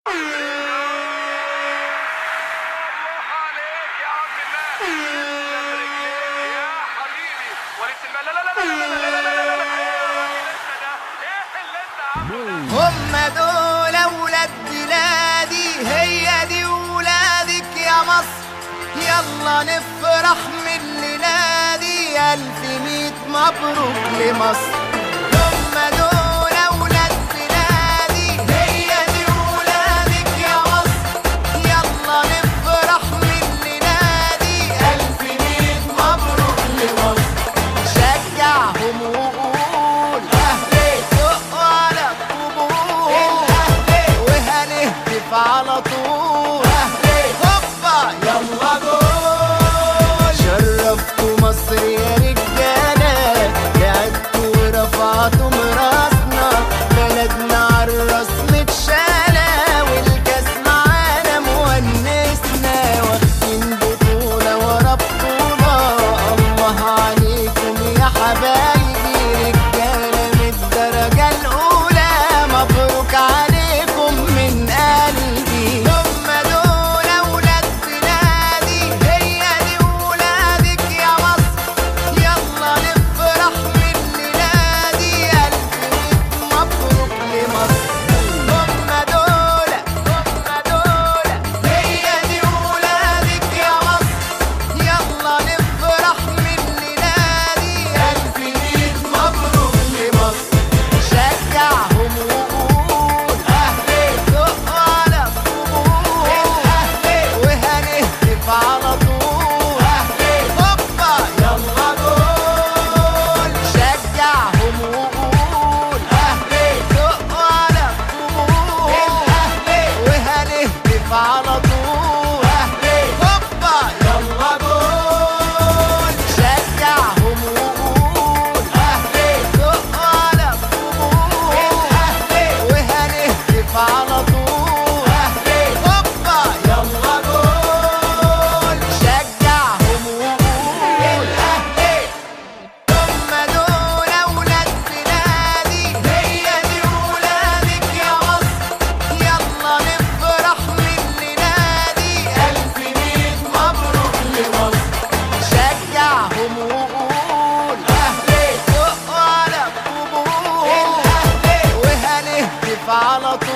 الله عليك يا عم الناس رجليك يا حبيبي وليد سلمان لا لا لا لا لا لا لا لا لا لا لا ايه لسه ده ايه اللي انت عامله ده هم دول اولاد بلادي هي دي ولادك يا مصر يلا نفرح من الليلة دي الف ميت مبروك لمصر هم دول اولاد بلادي هي دي ولادك يا مصر يلا نفرح من الليلة دي الف ميت مبروك لمصر شجعهم وقول اهلي دق على الطبول وهنهتف على طول هوبا يلا جول شرفتوا مصر يا رجاله تعبتوا ورفعتوا راسنا بلدنا عالراس متشالة والكاس معانا مونسنا واخدين بطولة ورا بطولة الله عليكم يا حبايبي رجالة من الدرجة الأولى مبروك عليكم من قلبي هم دول أولاد بلادي هي دي ولادك يا مصر يلا نفرح من ميلادي ألف ميت مبروك لمصر هم دول هم دول هي دي ولادك يا مصر يلا نفرح من ميلادي ألف ميت مبروك لمصر شجعهم وقول أهلي دق على الطبول وهنهتف على طول هوبا يلا جول شجعهم وقول أهلي دق على الطبول وهنهتف على طول هوبا يلا جول شجعهم وقول أهلي دق على الطبول وهنهتف على طول هوبا يلا جول شجعهم وقول أهلي هم دول أولاد بلادي هي دي ولادك يا مصر يلا نفرح من ننادي ألف ميت مبروك لمصر شجعهم وقول أهلي دق على الطبول وهنهتف على طول